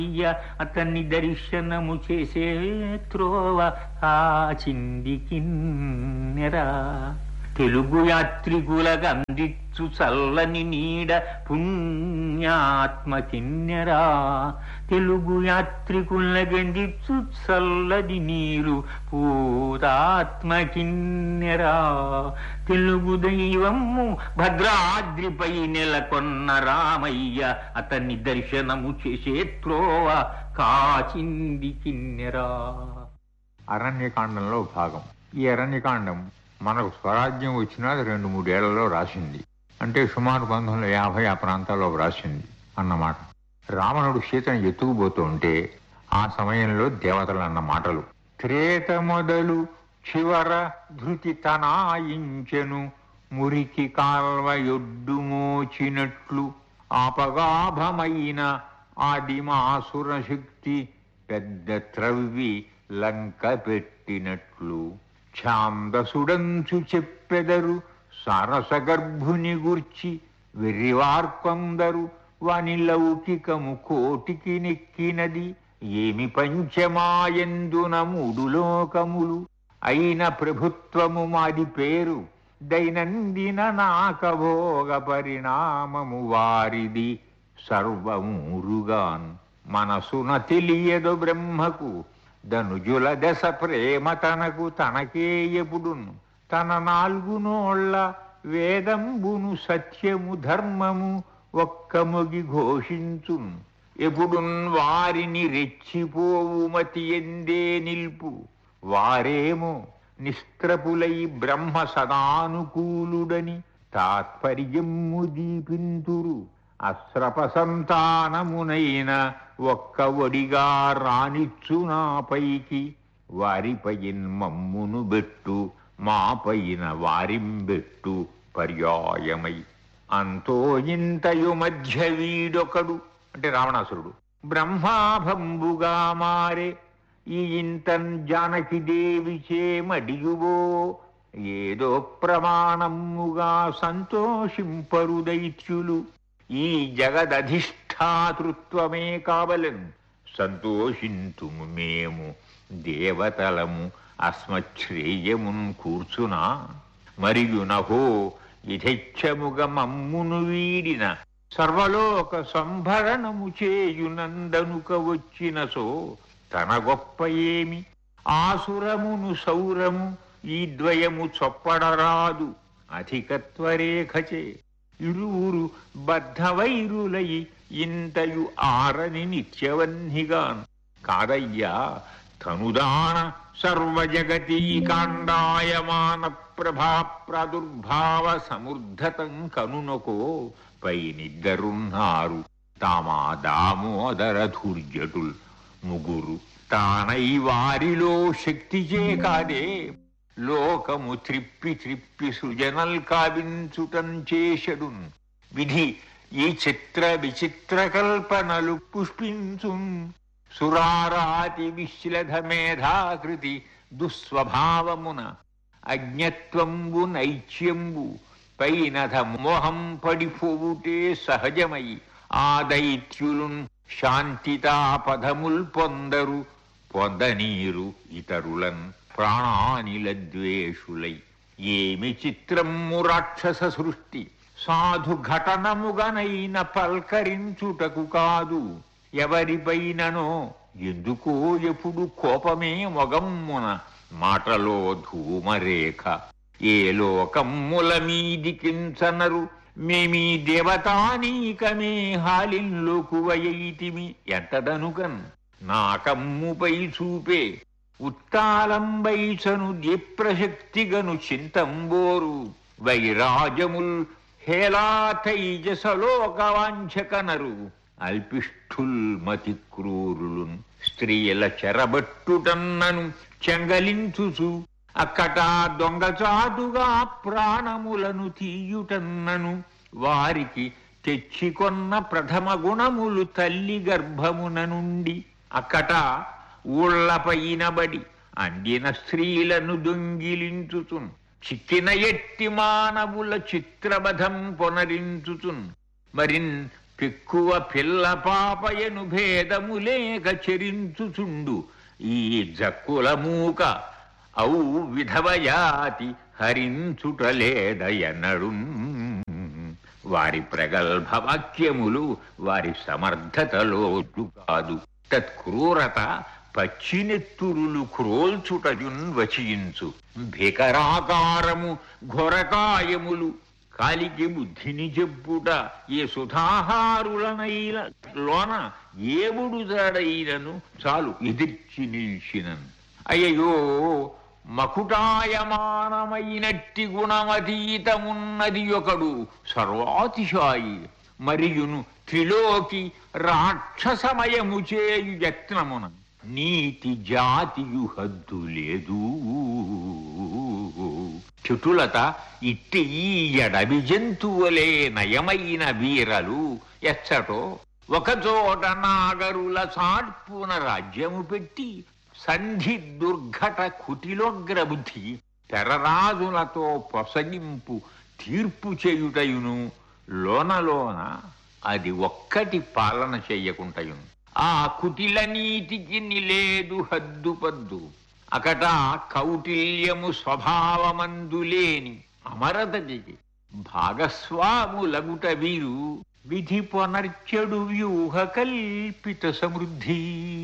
అయ్య అతన్ని దర్శనము చేసే త్రోవ ఆ చిందికిన్నెరా తెలుగు యాత్రికుల గందిచ్చు చల్లని నీడ పుణ్యాత్మ కిన్నెరా తెలుగు యాత్రికుల గందిచ్చు చల్లది నీరు పూతాత్మ కిన్నెరా తెలుగు దైవము భద్రాద్రిపై నెలకొన్న రామయ్య అతన్ని దర్శనము చేసే త్రోవ కాచింది కిన్నెరా అరణ్యకాండంలో భాగం ఈ అరణ్యకాండం మనకు స్వరాజ్యం వచ్చినా రెండు మూడేళ్లలో రాసింది అంటే సుమారు పంతొమ్మిది వందల యాభై ఆ ప్రాంతాల్లో రాసింది అన్నమాట రావణుడు సీతను ఎత్తుకుపోతూ ఉంటే ఆ సమయంలో దేవతలు అన్న మాటలు త్రేత మొదలు చివర ధృతి తనాయించెను మురికి కాల్వ యొడ్డు మోచినట్లు ఆపగాభమైన ఆదిమాసుర శక్తి పెద్ద త్రవ్వి లంక పెట్టినట్లు ఛాందసుడంచు చెప్పెదరు సారసగర్భుని గుర్చి వెర్రివార్కొందరు వాని లౌకికము కోటికి నెక్కినది ఏమి పంచమాయందున మూడు లోకములు అయిన ప్రభుత్వము మాది పేరు దైనందిన నాకభోగ పరిణామము వారిది సర్వమూరుగాన్ మనసున తెలియదు బ్రహ్మకు ధనుజుల దశ ప్రేమ తనకు తనకే ఎప్పుడును తన నాలుగు నోళ్ళ వేదంబును సత్యము ధర్మము ఒక్క మొగి ఘోషించున్ ఎప్పుడున్ వారిని రెచ్చిపోవు మతి ఎందే నిల్పు వారేమో నిస్త్రపులై బ్రహ్మ సదానుకూలుడని తాత్పర్యము దీపింతురు అస్రప సంతానమునైన ఒక్క ఒడిగా రానిచ్చు నాపైకి వారిపైన్ మమ్మును బెట్టు మాపైన వారింబెట్టు పర్యాయమై అంతో ఇంతయు మధ్య వీడొకడు అంటే రావణాసురుడు బ్రహ్మాభంబుగా మారే ఈ ఇంతన్ జానకి దేవి చేమడియువో ఏదో ప్రమాణముగా సంతోషింపరు దైత్యులు ఈ జగదధిష్టాతృత్వమే కావలెను సంతోషింతుము మేము దేవతలము అస్మశ్రేయమున్ కూర్చునా మరియు నహో ఇథెచ్ఛముగ మమ్మును వీడిన సర్వలోక సంభరణము చేయునందనుక వచ్చిన సో తన గొప్ప ఏమి ఆసురమును సౌరము ఈ ద్వయము చొప్పడరాదు అధికత్వరేఖచే ఇరువురు బద్ధవైరులై ఇంతయు ఆరని నిత్యవన్నిగాన్ కాదయ్యా తనుదాన సర్వజగతీ కాండాయమాన ప్రభా ప్రాదుర్భావ సముర్ధతం కనునకో పైనిద్దరున్నారు తామా దామోదర ధూర్జటుల్ ముగురు తానై వారిలో శక్తిచే కాదే లోకము త్రిప్పి త్రిప్పి సృజనల్ కావించుటం చేషడున్ విధి ఈ చిత్ర విచిత్ర కల్పనలు పుష్పించున్ సురారాతి విశ్లధ మేధాకృతి దుస్వభావమున అజ్ఞత్వంబు నైత్యంబు పైనధ మోహం పడిపోవుటే సహజమై ఆ దైత్యులున్ శాంతితాపదముల్ పొందరు పొందనీరు ఇతరులన్ ప్రాణానిల ద్వేషులై ఏమి చిత్రము రాక్షస సృష్టి సాధు ఘటనముగనైన పల్కరించుటకు కాదు ఎవరిపైననో ఎందుకో ఎప్పుడు కోపమే మొగమ్మున మాటలో ధూమరేఖ ఏ లోకమ్ముల మీదికించనరు మేమీ దేవతానీకమే హాలిల్లోకువయైతిమి ఎంతదనుకన్ నా కమ్ముపై చూపే ఉత్తాలంబైసను దీప్రశక్తిగను చింతంబోరు వైరాజముల్ హేలాతైజసలోకవాంఛకనరు అల్పిష్ఠుల్ మతి క్రూరులున్ స్త్రీల చెరబట్టుటన్నను చెంగలించుచు అక్కట దొంగచాటుగా ప్రాణములను తీయుటన్నను వారికి తెచ్చికొన్న ప్రథమ గుణములు తల్లి గర్భమున నుండి అక్కట ఊళ్లపైనబడి అందిన స్త్రీలను దొంగిలించుచున్ చిక్కిన ఎట్టి మానవుల చిత్రబధం పొనరించుచున్ మరిన్ పెక్కువ పిల్ల పాపయను భేదములేక చెరించుచుండు ఈ జక్కుల మూక ఔ విధవయాతి హరించుటలేదయనడు వారి ప్రగల్భ వాక్యములు వారి సమర్థతలో కాదు తత్క్రూరత పచ్చినెత్తురులు క్రోల్చుటయున్ వచించు భీకరాకారము ఘొరకాయములు కాలికి బుద్ధిని చెప్పుట ఏ సుధాహారులనైన లోన ఏవుడు జాడైనను చాలు ఎదిర్చి నిల్చినను అయ్యో మకుటాయమానమైనట్టి గుణమతీతమున్నది ఒకడు సర్వాతిశాయి మరియును త్రిలోకి రాక్షసమయము చేయు యత్నమున నీతి జాతియు హద్దు లేదు చుటులత ఇట్టి ఈ ఎడవి జంతువులే నయమైన వీరలు ఎచ్చటో ఒకచోట నాగరుల సాడ్పున రాజ్యము పెట్టి సంధి దుర్ఘట కుటిలోగ్రబుద్ధి తెరరాజులతో పొసగింపు తీర్పు చేయుటయును లోనలోన అది ఒక్కటి పాలన చెయ్యకుంటయును ఆ కుటిల నీతికి నిలేదు హద్దుపద్దు అకట కౌటిల్యము స్వభావమందులేని అమరతకి భాగస్వాములగుట వీరు విధి పునర్చెడు వ్యూహ కల్పిత సమృద్ధి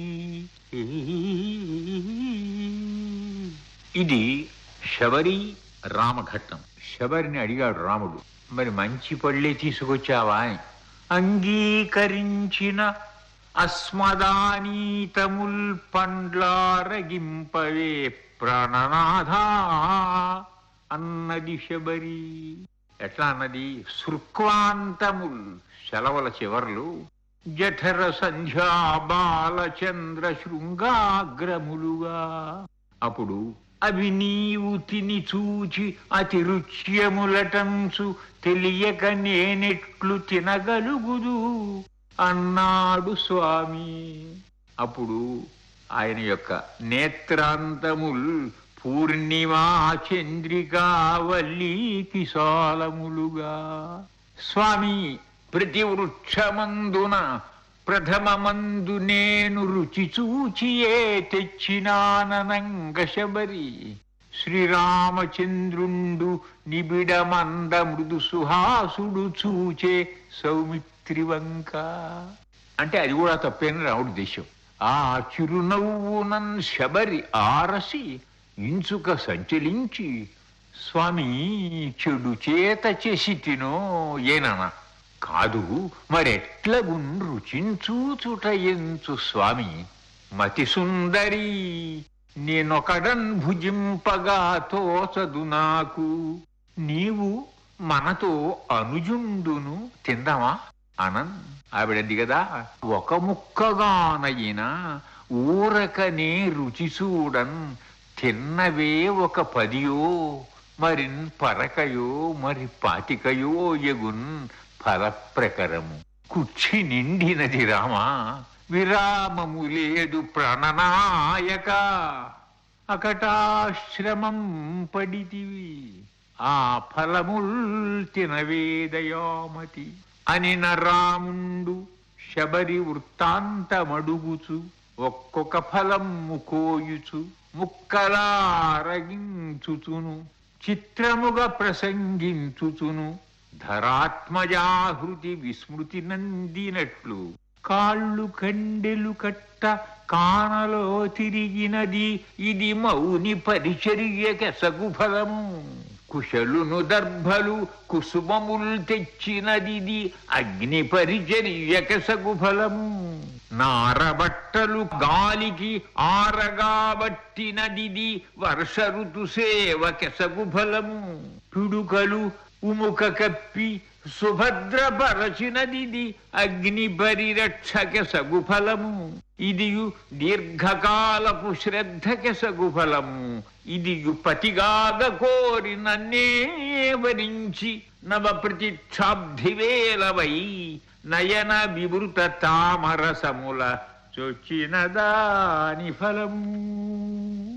ఇది శబరి రామఘట్టం శబరిని అడిగాడు రాముడు మరి మంచి పళ్ళే తీసుకొచ్చావా అని అంగీకరించిన అస్మదానీతముల్ పండ్లారగింపవే ప్రాణనాథా అన్నది శబరి ఎట్లా అన్నది శృక్వాంతముల్ సెలవుల చివర్లు జఠర సంధ్యా బాలచంద్ర శృంగాగ్రములుగా అప్పుడు అవి నీవు తిని చూచి అతి రుచ్యములటంచు తెలియక నేనెట్లు తినగలుగుదు అన్నాడు స్వామి అప్పుడు ఆయన యొక్క నేత్రాంతముల్ పూర్ణిమా చంద్రికా వల్లీకి సాలములుగా స్వామి ప్రతి వృక్షమందున ప్రథమమందు నేను రుచి చూచియే తెచ్చినానంగ శబరి శ్రీరామచంద్రుండు నిబిడమంద మృదు సుహాసుడు చూచే సౌమిత్రివంక అంటే అది కూడా తప్పేన రావుడి దేశం ఆ చిరునవ్వునన్ శబరి ఆరసి ఇంచుక సంచలించి స్వామి చెడు చేత చేసి తినో ఏననా కాదు మరెట్లగున్ రుచించూచుట ఎంచు స్వామి మతి సుందరి నేనొకడన్ భుజింపగా తోచదు నాకు నీవు మనతో అనుజుండును తిందామా అనం ఆవిడంది కదా ఒక ముక్కగానయినా ఊరకనే రుచి చూడన్ తిన్నవే ఒక పదియో మరిన్ పరకయో మరి పాతికయో ఎగున్ ఫలప్రకరము కుర్చి నిండినది రామా విరామము లేదు ప్రాణనాయక అకటాశ్రమం పడితివి ఆ ఫలముల్ తినవేదయామతి అని రాముండు శబరి వృత్తాంతమడుగుచు ఒక్కొక్క ఫలము కోయుచు ముక్కలారగించుచును చిత్రముగా ప్రసంగించుచును ధరాత్మజాహృతి విస్మృతి నందినట్లు కాళ్ళు కండెలు కట్ట కానలో తిరిగినది ఇది మౌని పరిచర్యకెసగు ఫలము కుశలును దర్భలు కుసుమముల్ తెచ్చినది అగ్ని పరిచర్యకెసగు ఫలము నారబట్టలు గాలికి ఆరగాబట్టినది వర్ష ఋతు సేవకెసగు ఫలము పిడుకలు ఉముక కప్పి సుభద్రపరచినది అగ్ని పరిరక్షక సగుఫలము ఇదియు దీర్ఘకాలపు శ్రద్ధకి సగుఫలము ఇదియు పతిగాగ కోరి నన్నే వరించి నవ ప్రతిక్షాబ్ధివేలవై నయన వివృత తామరసముల చొచ్చిన దాని ఫలము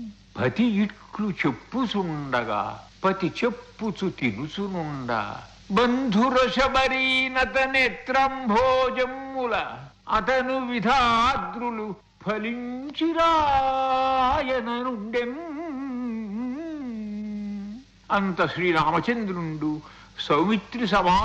పతి ఇట్లు చెప్పుచుండగా పతి చెప్పుచు తినుచునుండా బంధురశబరీనత నేత్రంభోజమ్ముల అతను విధాద్రులు ఫలించిరాయన నుండెం అంత శ్రీరామచంద్రుండు సౌమిత్రి సమా